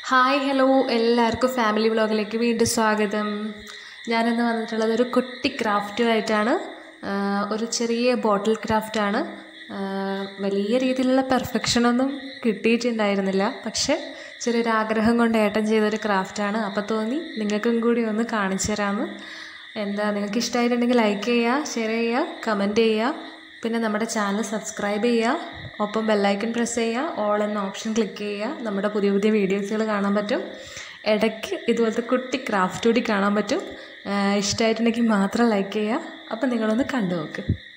hi hello എല്ലാവർക്കും family വ്ളോഗിലേക്ക് വീണ്ടും സ്വാഗതം ഞാനിന്ന് വന്നിട്ടുള്ളത് ഒരു കുട്ടി ക്രാഫ്റ്റുമായിട്ടാണ് ആഹ് ഒരു ചെറിയ ബോട്ടിൽ ക്രാഫ്റ്റാണ് ആഹ് വലിയ രീതിയിലുള്ള പെർഫെക്ഷനൊന്നും കിട്ടിയിട്ടുണ്ടായിരുന്നില്ല പക്ഷെ ചെറിയൊരു ആഗ്രഹം കൊണ്ട് ഏട്ടൻ ചെയ്തൊരു ക്രാഫ്റ്റാണ് അപ്പോൾ തോന്നി നിങ്ങൾക്കും കൂടി ഒന്ന് കാണിച്ചു തരാമെന്ന് എന്താ നിങ്ങൾക്ക് ഇഷ്ടമായിട്ടുണ്ടെങ്കിൽ ലൈക്ക് ചെയ്യുക ഷെയർ ചെയ്യുക കമൻറ്റ് ചെയ്യുക പിന്നെ നമ്മുടെ ചാനൽ സബ്സ്ക്രൈബ് ചെയ്യുക ഒപ്പം ബെല്ലൈക്കൺ പ്രസ് ചെയ്യുക ഓൾ എന്ന ഓപ്ഷൻ ക്ലിക്ക് ചെയ്യുക നമ്മുടെ പുതിയ പുതിയ വീഡിയോസുകൾ കാണാൻ പറ്റും ഇടയ്ക്ക് ഇതുപോലത്തെ കുട്ടി ക്രാഫ്റ്റ് കൂടി കാണാൻ പറ്റും ഇഷ്ടമായിട്ടുണ്ടെങ്കിൽ മാത്രം ലൈക്ക് ചെയ്യുക അപ്പം നിങ്ങളൊന്ന് കണ്ടു നോക്ക്